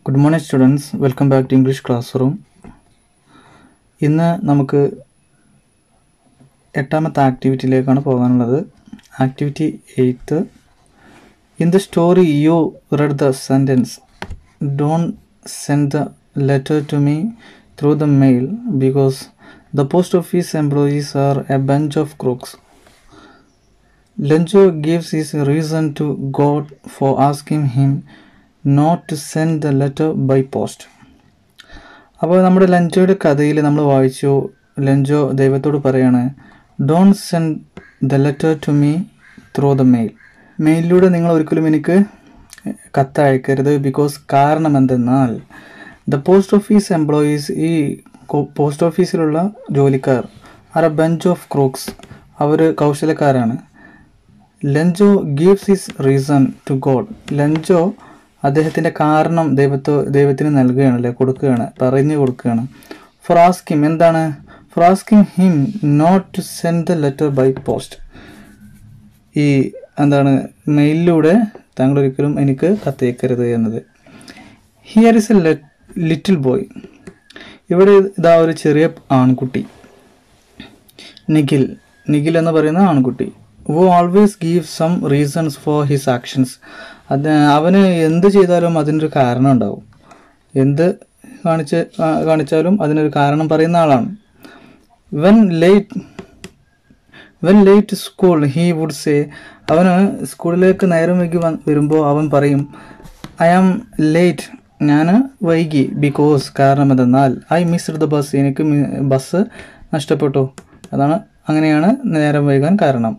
Good morning students welcome back to English class room ഇന്ന് നമുക്ക് എട്ടാമത്തെ ആക്ടിവിറ്റിയിലേക്കാണ് പോകാനുള്ളത് activity eight in the story you read the sentence don't send the letter to me through the mail because the post office employees are a bunch of crooks Lenjo gives his reason to God for asking him not to send the letter by post. അപ്പോൾ നമ്മുടെ ലഞ്ചോയുടെ കഥയിൽ നമ്മൾ വായിച്ചു Lencho ദൈവത്തോട് പറയാണ് don't send the letter to me through the mail മെയിലിലൂടെ നിങ്ങൾ ഒരിക്കലും എനിക്ക് കത്ത് അയക്കരുത് ബിക്കോസ് കാരണം എന്തെന്നാൽ ദ പോസ്റ്റ് ഓഫീസ് എംപ്ലോയീസ് ഈ പോസ്റ്റ് ഓഫീസിലുള്ള ജോലിക്കാർ are a bunch of crooks അവർ കൗശലക്കാരാണ് Lencho gives his reason to God Lencho അദ്ദേഹത്തിൻ്റെ കാരണം ദൈവത്തോ ദൈവത്തിന് നൽകുകയാണ് അല്ലെ കൊടുക്കുകയാണ് പറഞ്ഞു കൊടുക്കുകയാണ് ഫോർ ആസ്കിം എന്താണ് for asking him not to send the letter by post ഈ എന്താണ് മെയിലിലൂടെ താങ്കൾ ഒരിക്കലും എനിക്ക് കത്തയക്കരുത് എന്നത് here is a little boy ഇവിടെ ഇതാ ഒരു ചെറിയ ആൺകുട്ടി നിഖിൽ നിഖിൽ എന്ന് പറയുന്ന ആൺകുട്ടി who always give some reasons for his actions അത് അവന് എന്ത് ചെയ്താലും അതിനൊരു കാരണം ഉണ്ടാവും എന്ത് കാണിച്ച് കാണിച്ചാലും അതിനൊരു കാരണം പറയുന്ന ആളാണ് when late when late school he would say അവന് സ്കൂളിലേക്ക് നേരം വൈകി വരുമ്പോൾ അവൻ പറയും ഐ ആം ലേറ്റ് ഞാൻ വൈകി ബിക്കോസ് കാരണം എന്തെന്നാൽ ഐ മിസ്ഡ് ദ ബസ് എനിക്ക് ബസ് നഷ്ടപ്പെട്ടു അതാണ് അങ്ങനെയാണ് നേരം വൈകാൻ കാരണം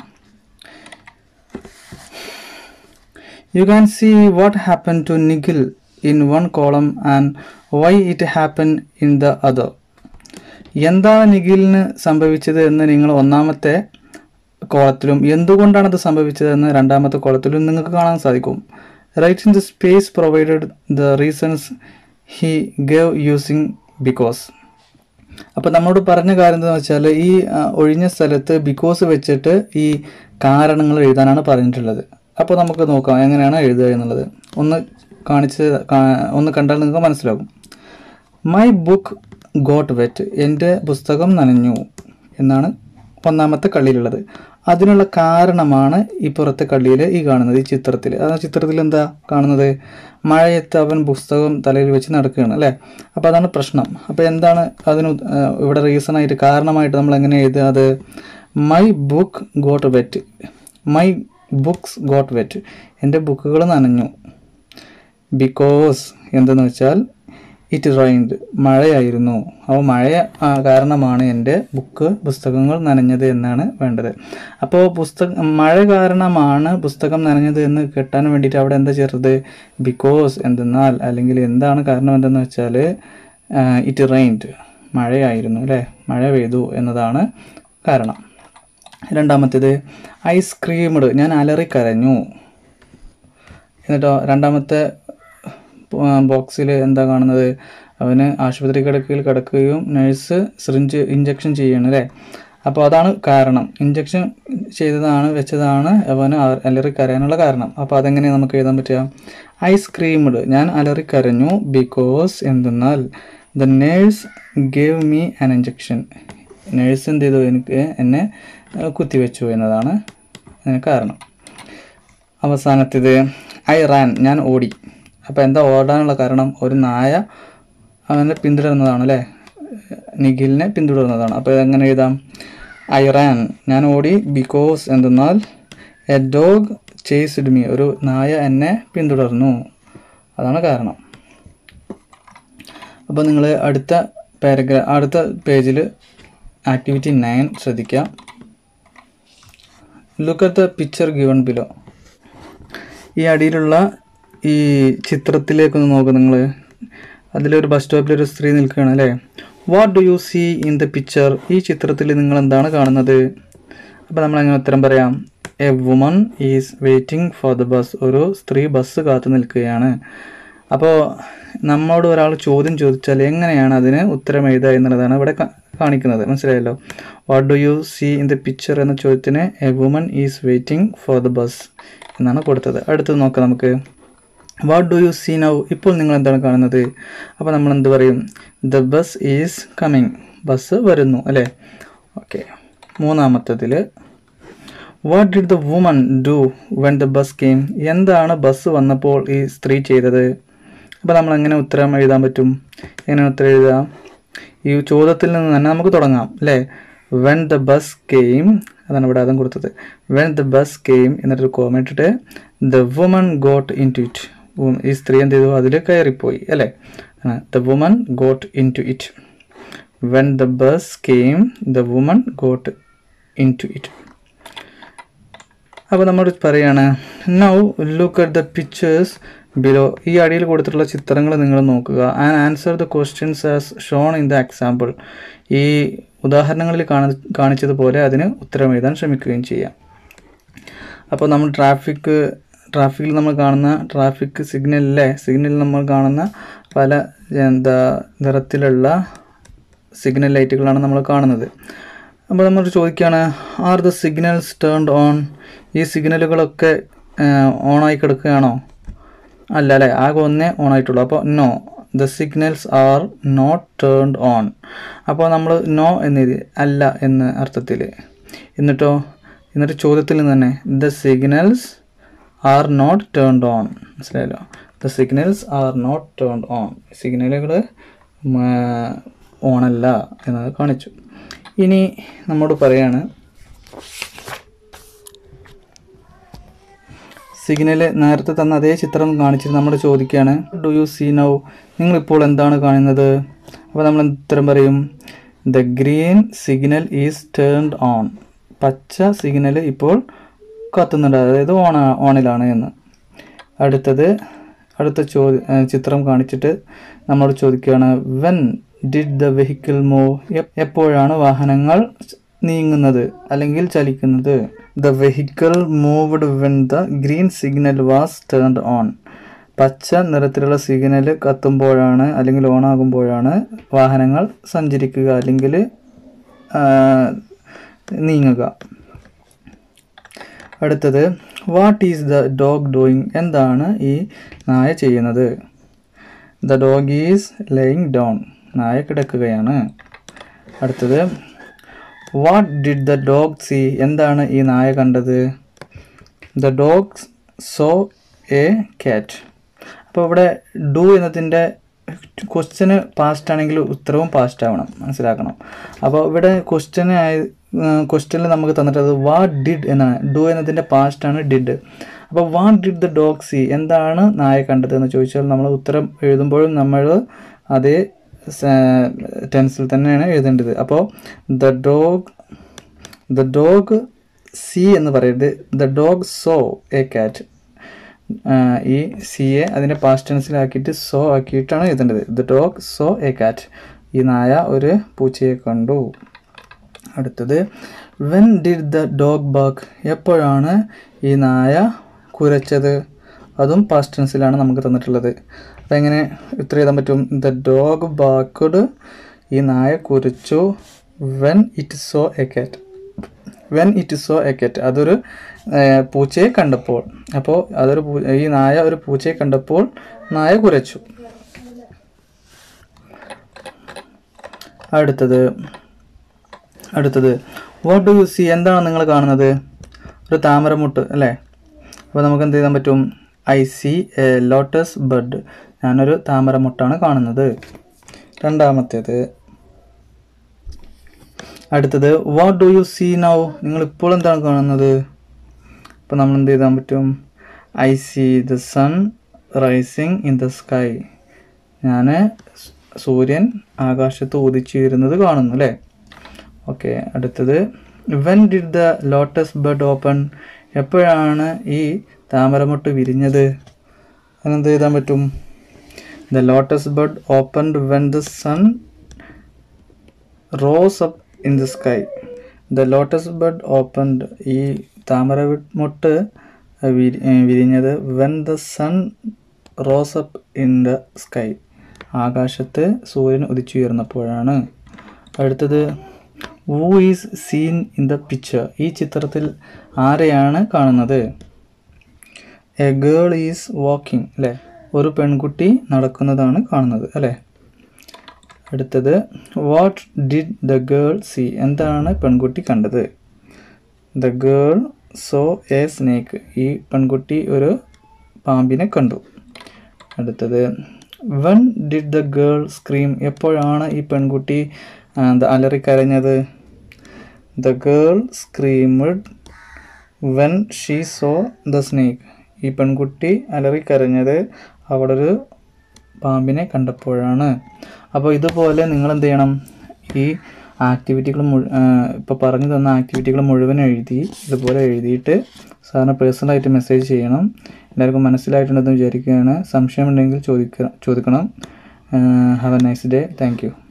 You can see what happened to Nigel in one column and why it happened in the other. എന്താണ് നിഖിലിന് സംഭവിച്ചത് എന്ന് നിങ്ങൾ ഒന്നാമത്തെ കോളത്തിലും എന്തുകൊണ്ടാണ് അത് സംഭവിച്ചത് എന്ന് രണ്ടാമത്തെ കോളത്തിലും നിങ്ങൾക്ക് കാണാൻ സാധിക്കും write in the space provided the reasons he gave using because അപ്പോൾ നമ്മളോട് പറഞ്ഞ കാര്യം എന്താണെന്ന് വെച്ചാൽ ഈ ഒഴിഞ്ഞ സ്ഥലത്ത് ബിക്കോസ് വെച്ചിട്ട് ഈ കാരണങ്ങൾ എഴുതാനാണ് പറഞ്ഞിട്ടുള്ളത് അപ്പോൾ നമുക്ക് നോക്കാം എങ്ങനെയാണ് എഴുതുക എന്നുള്ളത് ഒന്ന് കാണിച്ച് ഒന്ന് കണ്ടാൽ നിങ്ങൾക്ക് മനസ്സിലാകും മൈ ബുക്ക് ഗോട്ട് വെറ്റ് എൻ്റെ പുസ്തകം നനഞ്ഞു എന്നാണ് ഒന്നാമത്തെ കള്ളിയിലുള്ളത് അതിനുള്ള കാരണമാണ് ഈ പുറത്തെ കള്ളിയിൽ ഈ കാണുന്നത് ഈ ചിത്രത്തിൽ ആ ചിത്രത്തിൽ എന്താ കാണുന്നത് മഴയത്ത് അവൻ പുസ്തകം തലയിൽ വെച്ച് നടക്കുകയാണ് അല്ലേ അപ്പോൾ അതാണ് പ്രശ്നം അപ്പോൾ എന്താണ് അതിന് ഇവിടെ റീസണായിട്ട് കാരണമായിട്ട് നമ്മൾ എങ്ങനെ എഴുതുക അത് my book got wet my books got wet എൻ്റെ ബുക്കുകൾ നനഞ്ഞു ബിക്കോസ് എന്തെന്ന് വെച്ചാൽ ഇറ്റ് റൈൻഡ് മഴയായിരുന്നു അപ്പോൾ മഴ കാരണമാണ് എൻ്റെ ബുക്ക് പുസ്തകങ്ങൾ നനഞ്ഞത് എന്നാണ് വേണ്ടത് അപ്പോൾ പുസ്തകം മഴ കാരണമാണ് പുസ്തകം നനഞ്ഞത് എന്ന് കിട്ടാൻ വേണ്ടിയിട്ട് അവിടെ എന്താ ചേർത്തത് ബിക്കോസ് എന്തെന്നാൽ അല്ലെങ്കിൽ എന്താണ് കാരണം എന്തെന്ന് വെച്ചാൽ ഇറ്റ് റൈൻഡ് മഴയായിരുന്നു അല്ലേ മഴ പെയ്തു എന്നതാണ് കാരണം രണ്ടാമത്തേത് ഐസ്ക്രീംഡ് ഞാൻ അലറി കരഞ്ഞു എന്നിട്ടോ രണ്ടാമത്തെ ബോക്സിൽ എന്താ കാണുന്നത് അവന് ആശുപത്രി കിടക്കയിൽ കിടക്കുകയും നഴ്സ് സിറിഞ്ച് ഇഞ്ചക്ഷൻ ചെയ്യണം അല്ലേ അപ്പോൾ അതാണ് കാരണം ഇഞ്ചക്ഷൻ ചെയ്തതാണ് വെച്ചതാണ് അവന് അലറി കരയാനുള്ള കാരണം അപ്പോൾ അതെങ്ങനെ നമുക്ക് എഴുതാൻ പറ്റുക ഐസ്ക്രീംഡ് ഞാൻ അലറി കരഞ്ഞു ബിക്കോസ് എന്തെന്നാൽ the nurse gave me an injection nurse എന്ത് ചെയ്തു എനിക്ക് എന്നെ കുത്തിവെച്ചു എന്നതാണ് അതിന് കാരണം അവസാനത്തേത് ഐ റാൻ ഞാൻ ഓടി അപ്പോൾ എന്താ ഓടാനുള്ള കാരണം ഒരു നായ അവനെ പിന്തുടരുന്നതാണ് അല്ലേ നിഖിലിനെ പിന്തുടരുന്നതാണ് അപ്പോൾ എങ്ങനെ എഴുതാം ഐ റാൻ ഞാൻ ഓടി ബിക്കോസ് എന്തെന്നാൽ എ ഡോഗ് ചേസ്ഡ് മീ ഒരു നായ എന്നെ പിന്തുടർന്നു അതാണ് കാരണം അപ്പോൾ നിങ്ങൾ അടുത്ത പാരഗ്രാ അടുത്ത പേജിൽ ആക്ടിവിറ്റി നയൻ ശ്രദ്ധിക്കാം look at the picture given below ഈ അടിയിലുള്ള ഈ ചിത്രത്തിലേക്കൊന്ന് നോക്കുക നിങ്ങൾ അതിലൊരു ബസ് സ്റ്റോപ്പിൽ ഒരു സ്ത്രീ നിൽക്കുകയാണ് അല്ലേ what do you see in the picture ഈ ചിത്രത്തിൽ നിങ്ങൾ എന്താണ് കാണുന്നത് അപ്പോൾ നമ്മൾ അങ്ങനെ ഉത്തരം പറയാം a woman is waiting for the bus ഒരു സ്ത്രീ ബസ് കാത്തു നിൽക്കുകയാണ് അപ്പോൾ നമ്മളോട് ഒരാൾ ചോദ്യം ചോദിച്ചാൽ എങ്ങനെയാണ് അതിന് ഉത്തരം എഴുതുക എന്നുള്ളതാണ് ഇവിടെ കാണിക്കുന്നത് മനസ്സിലായല്ലോ what do you see in the picture എന്ന ചോദ്യത്തിന് a woman is waiting for the bus എന്നാണ് കൊടുത്തത് അടുത്തത് നോക്കാം നമുക്ക് what do you see now ഇപ്പോൾ നിങ്ങൾ എന്താണ് കാണുന്നത് അപ്പോൾ നമ്മൾ എന്ത് പറയും the bus is coming bus വരുന്നു അല്ലേ ഓക്കെ മൂന്നാമത്തതിൽ what did the woman do when the bus came എന്താണ് ബസ് വന്നപ്പോൾ ഈ സ്ത്രീ ചെയ്തത് അപ്പോൾ നമ്മൾ എങ്ങനെ ഉത്തരം എഴുതാൻ പറ്റും എങ്ങനെ ഉത്തരം എഴുതാം ഈ ചോദ്യത്തിൽ നിന്ന് തന്നെ നമുക്ക് തുടങ്ങാം അല്ലേ വെൻ ദ ബസ് കെയിം അതാണ് ഇവിടെ അതും കൊടുത്തത് വെൻ ദ ബസ് കെയിം എന്നിട്ടൊരു കോമ ഇട്ടിട്ട് the woman got into it ഈ സ്ത്രീ എന്ത് ചെയ്തു അതിൽ കയറിപ്പോയി അല്ലേ the woman got into it when the bus came the woman got into it അപ്പോൾ നമ്മൾ പറയാണ് now look at the pictures below ഈ അടിയിൽ കൊടുത്തിട്ടുള്ള ചിത്രങ്ങൾ നിങ്ങൾ നോക്കുക and answer the questions as shown in the example ഈ ഉദാഹരണങ്ങളിൽ കാണി കാണിച്ചതുപോലെ അതിന് ഉത്തരം എഴുതാൻ ശ്രമിക്കുകയും ചെയ്യാം അപ്പോൾ നമ്മൾ ട്രാഫിക് ട്രാഫിക്കിൽ നമ്മൾ കാണുന്ന ട്രാഫിക് സിഗ്നലിലെ സിഗ്നലിൽ നമ്മൾ കാണുന്ന പല എന്താ നിറത്തിലുള്ള സിഗ്നൽ ലൈറ്റുകളാണ് നമ്മൾ കാണുന്നത് അപ്പോൾ നമ്മൾ ചോദിക്കുകയാണ് are the signals turned on ഈ സിഗ്നലുകളൊക്കെ ഓണായി കിടക്കുകയാണോ അല്ല അല്ലേ ആകെ ഒന്നേ ഓൺ ആയിട്ടുള്ളൂ അപ്പോൾ no the signals are not turned on അപ്പോൾ നമ്മൾ നോ എന്നെഴുതി അല്ല എന്ന അർത്ഥത്തിൽ എന്നിട്ടോ എന്നിട്ട് ചോദ്യത്തിൽ നിന്ന് തന്നെ the signals are not turned on മനസ്സിലായല്ലോ the signals are not turned on സിഗ്നലുകൾ ഓണല്ല എന്നത് കാണിച്ചു ഇനി നമ്മോട് പറയാണ് സിഗ്നൽ നേരത്തെ തന്ന അതേ ചിത്രം കാണിച്ചിട്ട് നമ്മൾ ചോദിക്കുകയാണ് ഡു യു സീ നൗ നിങ്ങളിപ്പോൾ എന്താണ് കാണുന്നത് അപ്പോൾ നമ്മൾ ഉത്തരം പറയും the green signal is turned on പച്ച സിഗ്നൽ ഇപ്പോൾ കത്തുന്നുണ്ട് അതായത് ഓൺ ഓണിലാണ് എന്ന് അടുത്തത് അടുത്ത ചോദ്യ ചിത്രം കാണിച്ചിട്ട് നമ്മളോട് ചോദിക്കുകയാണ് when did the vehicle move എപ്പോഴാണ് വാഹനങ്ങൾ നീങ്ങുന്നത് അല്ലെങ്കിൽ ചലിക്കുന്നത് the vehicle moved when the green signal was turned on പച്ച നിറത്തിലുള്ള സിഗ്നൽ കത്തുമ്പോഴാണ് അല്ലെങ്കിൽ ഓൺ ആകുമ്പോഴാണ് വാഹനങ്ങൾ സഞ്ചരിക്കുക അല്ലെങ്കിൽ നീങ്ങുക അടുത്തത് what is the dog doing എന്താണ് ഈ നായ ചെയ്യുന്നത് the dog is laying down നായ കിടക്കുകയാണ് അടുത്തത് what did the dog see എന്താണ് ഈ നായ കണ്ടത് the dog saw a cat അപ്പോൾ ഇവിടെ ഡു എന്നതിൻ്റെ ക്വസ്റ്റ്യന് പാസ്റ്റ് ആണെങ്കിൽ ഉത്തരവും പാസ്റ്റ് ആവണം മനസ്സിലാക്കണം അപ്പോൾ ഇവിടെ ക്വസ്റ്റ്യന് ആയി ക്വസ്റ്റ്യനിൽ നമുക്ക് തന്നിട്ടത് വാട്ട് ഡിഡ് എന്നാണ് ഡു എന്നതിൻ്റെ പാസ്റ്റ് ആണ് ഡിഡ് അപ്പോൾ what did the dog see എന്താണ് നായ കണ്ടത് എന്ന് ചോദിച്ചാൽ നമ്മൾ ഉത്തരം എഴുതുമ്പോഴും നമ്മൾ അതേ ടെൻസിൽ തന്നെയാണ് എഴുതേണ്ടത് അപ്പോൾ the dog the dog see എന്ന് പറയരുത് the dog saw a cat ഈ സി എ അതിൻ്റെ പാസ്റ്റ് ടെൻസിലാക്കിയിട്ട് സോ ആക്കിയിട്ടാണ് എഴുതേണ്ടത് the dog saw a cat ഈ നായ ഒരു പൂച്ചയെ കണ്ടു അടുത്തത് when did the dog bark എപ്പോഴാണ് ഈ നായ കുരച്ചത് അതും പാസ്റ്റ് ടെൻസിലാണ് നമുക്ക് തന്നിട്ടുള്ളത് അപ്പം എങ്ങനെ ഉത്തരം എഴുതാൻ പറ്റും ദ ഡോഗ് ബാക്കഡ് ഈ നായ കുരച്ചു when it saw a cat when it saw a cat അതൊരു പൂച്ചയെ കണ്ടപ്പോൾ അപ്പോൾ അതൊരു ഈ നായ ഒരു പൂച്ചയെ കണ്ടപ്പോൾ നായ കുരച്ചു അടുത്തത് അടുത്തത് വാട്ട് ഡു യു സി എന്താണ് നിങ്ങൾ കാണുന്നത് ഒരു താമരമുട്ട് അല്ലേ അപ്പോൾ നമുക്ക് എന്ത് ചെയ്യാൻ പറ്റും I see a lotus bud ഞാനൊരു താമരമുട്ടാണ് കാണുന്നത് രണ്ടാമത്തേത് അടുത്തത് what do you see now നിങ്ങൾ ഇപ്പോൾ എന്താണ് കാണുന്നത് അപ്പോൾ നമ്മൾ എന്ത് ചെയ്താൻ പറ്റും I see the sun rising in the sky ഞാൻ സൂര്യൻ ആകാശത്ത് ഉദിച്ചുയരുന്നത് കാണുന്നു അല്ലേ ഓക്കെ അടുത്തത് when did the lotus bud open എപ്പോഴാണ് ഈ താമരമുട്ട് വിരിഞ്ഞത് അതിനെന്ത് എഴുതാൻ പറ്റും the lotus bud opened when the sun rose up in the sky the lotus bud opened ഈ താമര മുട്ട് വിരി വിരിഞ്ഞത് when the sun rose up in the sky ആകാശത്ത് സൂര്യൻ ഉദിച്ചുയർന്നപ്പോഴാണ് അടുത്തത് who is seen in the picture ഈ ചിത്രത്തിൽ ആരെയാണ് കാണുന്നത് എ ഗേൾ ഈസ് വാക്കിംഗ് അല്ലേ ഒരു പെൺകുട്ടി നടക്കുന്നതാണ് കാണുന്നത് അല്ലേ അടുത്തത് what did the girl see എന്താണ് പെൺകുട്ടി കണ്ടത് the girl saw a snake ഈ പെൺകുട്ടി ഒരു പാമ്പിനെ കണ്ടു അടുത്തത് when did the girl scream എപ്പോഴാണ് ഈ പെൺകുട്ടി ആ, എന്താ അലറിക്കരഞ്ഞത് the girl screamed when she saw the snake ഈ പെൺകുട്ടി അലറിക്കരഞ്ഞത് അവളൊരു പാമ്പിനെ കണ്ടപ്പോഴാണ് അപ്പോൾ ഇതുപോലെ നിങ്ങൾ എന്ത് ചെയ്യണം ഈ ആക്ടിവിറ്റികൾ മുഴു ഇപ്പോൾ പറഞ്ഞു തന്ന ആക്ടിവിറ്റികൾ മുഴുവൻ എഴുതി ഇതുപോലെ എഴുതിയിട്ട് സാറിന് പേഴ്സണലായിട്ട് മെസ്സേജ് ചെയ്യണം എല്ലാവർക്കും മനസ്സിലായിട്ടുണ്ടെന്ന് വിചാരിക്കുകയാണ് സംശയമുണ്ടെങ്കിൽ ചോദിക്ക ചോദിക്കണം have a nice day thank U